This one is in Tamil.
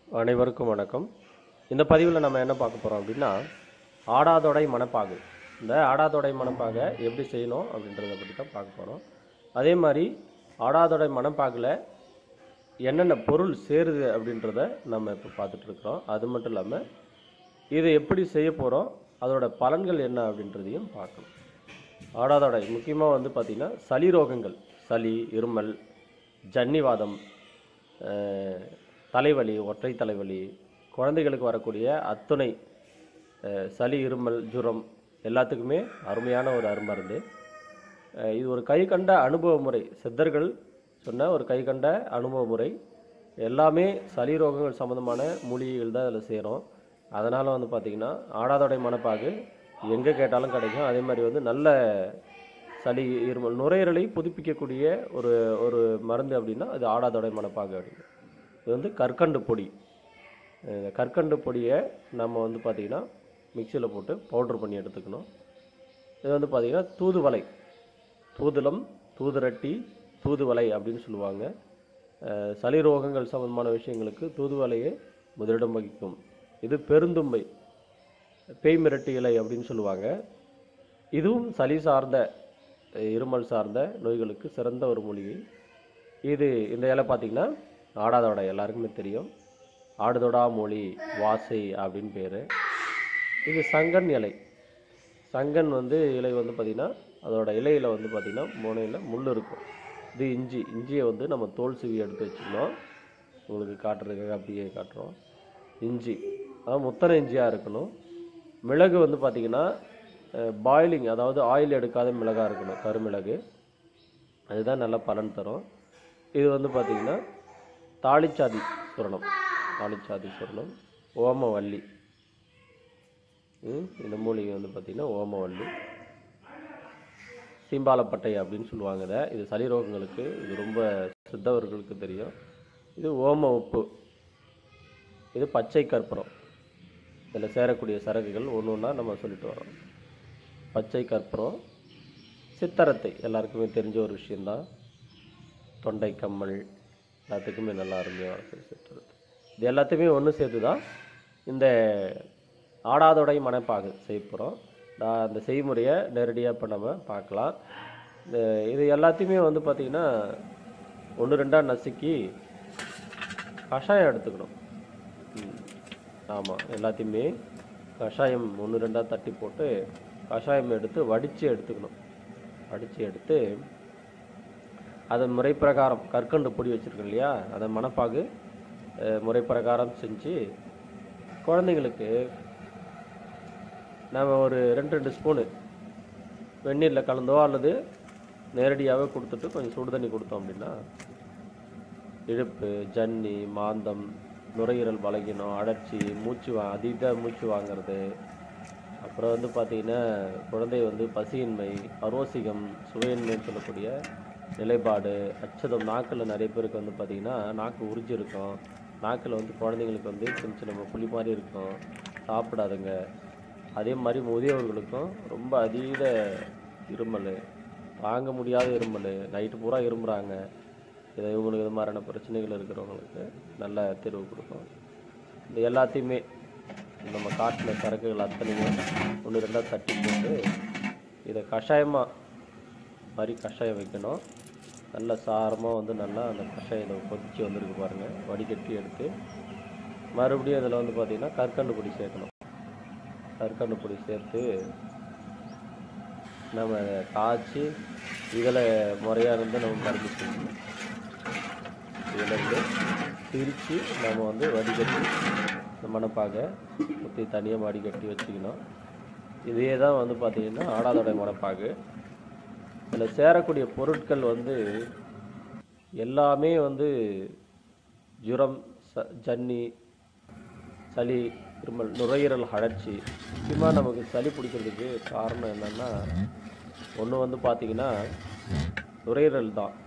அனைவருக்கும் வணக்கம் இந்த பதிவில் நம்ம என்ன பார்க்க போகிறோம் அப்படின்னா ஆடாதொடை மணப்பாகு இந்த ஆடாதொடை மணப்பாகை எப்படி செய்யணும் அப்படின்றத பற்றி தான் பார்க்க போகிறோம் அதே மாதிரி ஆடாதொடை மணப்பாகில் என்னென்ன பொருள் சேருது அப்படின்றத நம்ம இப்போ பார்த்துட்டு இருக்கிறோம் அது மட்டும் இல்லாமல் இது எப்படி செய்ய போகிறோம் அதோட பலன்கள் என்ன அப்படின்றதையும் பார்க்கணும் ஆடாதொடை முக்கியமாக வந்து பார்த்திங்கன்னா சளி ரோகங்கள் சளி இருமல் ஜன்னிவாதம் அஹ், தலைவலி ஒற்றை தலைவலி குழந்தைகளுக்கு வரக்கூடிய அத்துணை அஹ், சளி இருமல் ஜுரம் எல்லாத்துக்குமே அருமையான ஒரு அருமருந்து அஹ், இது ஒரு கை கண்ட அனுபவ முறை சித்தர்கள் சொன்ன ஒரு கை கண்ட அனுபவ முறை எல்லாமே சளி ரோகங்கள் சம்மந்தமான மூலிகைகள் தான் அதில் சேரும் அதனால் வந்து பார்த்திங்கன்னா ஆடாதொடை மணப்பாகு எங்கே கேட்டாலும் கிடைக்கும் அதே மாதிரி வந்து நல்ல சளி இருமல் நுரையீரலை புதுப்பிக்கக்கூடிய ஒரு ஒரு மருந்து அப்படின்னா அது ஆடாதொடை மணப்பாகு அப்படின்னு இது வந்து கற்கண்டு பொடி இந்த கற்கண்டு பொடியை நம்ம வந்து பார்த்திங்கன்னா மிக்சியில் போட்டு பவுட்ரு பண்ணி எடுத்துக்கணும் இது வந்து பார்த்திங்கன்னா தூதுவளை தூதுலம் தூதுரட்டி தூதுவளை அப்படின்னு சொல்லுவாங்க அஹ் சளி ரோகங்கள் சம்பந்தமான விஷயங்களுக்கு தூதுவளையே முதலிடம் வகிக்கும் இது பெருந்தும்பை பேய் மிரட்டு இலை அப்படின்னு சொல்லுவாங்க இதுவும் சளி சார்ந்த அஹ் இருமல் சார்ந்த நோய்களுக்கு சிறந்த ஒரு மூலிகை இது இந்த இலை பார்த்திங்கன்னா ஆடாதோட எல்லாருக்குமே தெரியும் ஆடுதொடா மொழி வாசை அப்படின்னு பேர் இது சங்கன் இலை சங்கன் வந்து இலை வந்து பார்த்திங்கன்னா அதோட இலையில் வந்து பார்த்திங்கன்னா முனையில் முள் இருக்கும் இது இஞ்சி இஞ்சியை வந்து நம்ம தோல் சீவி எடுத்து வச்சுக்கணும் உங்களுக்கு காட்டுறதுக்காக அப்படியே காட்டுறோம் இஞ்சி அதாவது முத்தனை இஞ்சியாக இருக்கணும் மிளகு வந்து பார்த்திங்கன்னா பாயிலிங் அதாவது ஆயில் எடுக்காத மிளகாக இருக்கணும் கருமிளகு அதுதான் நல்ல பலன் தரும் இது வந்து பார்த்திங்கன்னா தாளிச்சாதி சுரணம் தாளிச்சாதி சுரணம் ஓமவல்லி ம், இந்த மூலிகை வந்து பார்த்திங்கன்னா ஓமவல்லி சீம்பாலப்பட்டை அப்படின்னு சொல்லுவாங்க இதை இது சளி ரோகங்களுக்கு இது ரொம்ப சித்தவர்களுக்கு தெரியும் இது ஓம உப்பு இது பச்சை கற்பூரம் இதில் சேரக்கூடிய சரக்குகள் ஒன்று ஒன்றா நம்ம சொல்லிட்டு வரோம் பச்சை கற்பூரம் சித்தரத்தை எல்லாருக்குமே தெரிஞ்ச ஒரு விஷயந்தான் தொண்டை கம்மல் எல்லாத்துக்குமே நல்லா அருமையாக இருக்கும் சித்தரத்தை இது எல்லாத்தையுமே ஒன்று சேர்த்து தான் இந்த ஆடாதொடை மணப்பாகு செய்ய போகிறோம் நான் அந்த செய்முறையை நேரடியாக இப்போ நம்ம பார்க்கலாம் இந்த இது எல்லாத்தையுமே வந்து பார்த்திங்கன்னா ஒன்று ரெண்டாக நசுக்கி கஷாயம் எடுத்துக்கணும் ஆமாம் எல்லாத்தையுமே கஷாயம் ஒன்று ரெண்டாக தட்டி போட்டு கஷாயம் எடுத்து வடித்து எடுத்துக்கணும் வடித்து எடுத்து அதன் முறை பிரகாரம் கற்கண்டு பொடி வச்சுருக்கோம் இல்லையா அதை மணப்பாகு அஹ், முறை பிரகாரம் செஞ்சு குழந்தைங்களுக்கு நம்ம ஒரு ரெண்டு ரெண்டு ஸ்பூனு வெந்நீரில் கலந்தோ அல்லது நேரடியாகவே கொடுத்துட்டு கொஞ்சம் சுடு தண்ணி கொடுத்தோம் அப்படின்னா இழுப்பு ஜன்னி மாந்தம் நுரையீரல் பலகீனம் அழற்சி மூச்சு வா அதீத மூச்சு வாங்குறது அப்புறம் வந்து பார்த்திங்கன்னா குழந்தை வந்து பசியின்மை அரோசிகம் சுவையின்மைன்னு சொல்லக்கூடிய நிலைப்பாடு அச்சதம் நாக்கில் நிறைய பேருக்கு வந்து பார்த்திங்கன்னா நாக்கு உறிஞ்சி இருக்கும் நாக்கில் வந்து குழந்தைங்களுக்கு வந்து சின்ன சின்ன புளி மாதிரி இருக்கும் சாப்பிடாதுங்க அதே மாதிரி முதியவர்களுக்கும் ரொம்ப அதீத இருமல் தாங்க முடியாத இருமல் நைட்டு பூரா இருமுறாங்க இது இவங்களுக்கு இது மாதிரியான பிரச்சனைகள் இருக்கிறவங்களுக்கு நல்ல தீர்வு கொடுக்கும் இந்த எல்லாத்தையுமே நம்ம காட்டின சரக்குகள் அத்தனையும் ஒன்று ரெண்டாக தட்டி போட்டு இதை கஷாயமாக மாதிரி கஷாயம் வைக்கணும் நல்ல சாரமாக வந்து நல்லா அந்த கஷாயம் கொதிச்சு வந்திருக்கு பாருங்கள் வடிகட்டி எடுத்து மறுபடியும் அதில் வந்து பார்த்திங்கன்னா கற்கண்டு பொடி சேர்க்கணும் கற்கண்டு பொடி சேர்த்து நம்ம அதை காய்ச்சி இதில் முறையாக இருந்து நம்ம மருந்து செய்யணும் இதிலேருந்து பிரித்து நம்ம வந்து வடிகட்டி இந்த மணப்பாக ஊற்றி தனியாக வடிகட்டி வச்சுக்கணும் இதே தான் வந்து பார்த்திங்கன்னா ஆடாதோட மணப்பாகு இதில் சேரக்கூடிய பொருட்கள் வந்து எல்லாமே வந்து ஜுரம் ச ஜன்னி சளி இருமல் நுரையீரல் அழற்சி முக்கியமாக நமக்கு சளி பிடிக்கிறதுக்கு காரணம் என்னென்னா ஒன்று வந்து பார்த்திங்கன்னா நுரையீரல் தான்